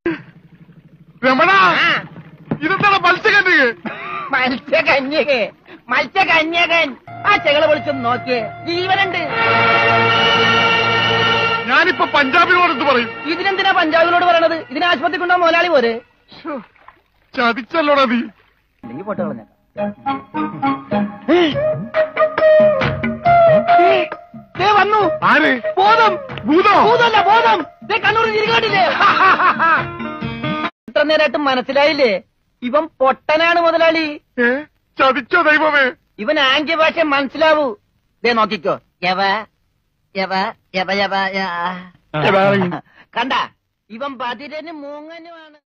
രമണ ആ, ഇതെന്താണ് മത്സ്യകന്യക മത്സ്യകന്യകെ മത്സ്യകന്യകൻ ആ ചെകള് വിളിച്ചൊന്ന് നോക്കിയേ ജീവനുണ്ട് ഞാനിപ്പോ പഞ്ചാബിനോട് എന്ത് പറയും ഇതിനെന്തിനാ പഞ്ചാബിനോട് പറയണത് ഇതിന് ആശുപത്രി കൊണ്ടാ മുതലാളി പോരെ ശ്ശോ, ചതിച്ചല്ലോടാ നീ അല്ലെങ്കിൽ പോട്ട് കളഞ്ഞേക്കാം ദേ വന്നു ആര് ബോധം ഭൂതോ ഭൂതമല്ല ബോധം ദേ കണ്ണൂർ ചിരികാട്ടില്ലേ ഇത്ര നേരമായിട്ട് മനസ്സിലായില്ലേ ഇവൻ പൊട്ടനാണ് മുതലാളി ഏ ചതിച്ചോ ദൈവമേ ഇവൻ ആംഗ്യ ഭാഷ മനസ്സിലാവൂ ദേ നോക്കിക്കോ യവ യവ യവ യവ യ- കണ്ട ഇവൻ ബദിരനും മൂങ്ങനുമാണ്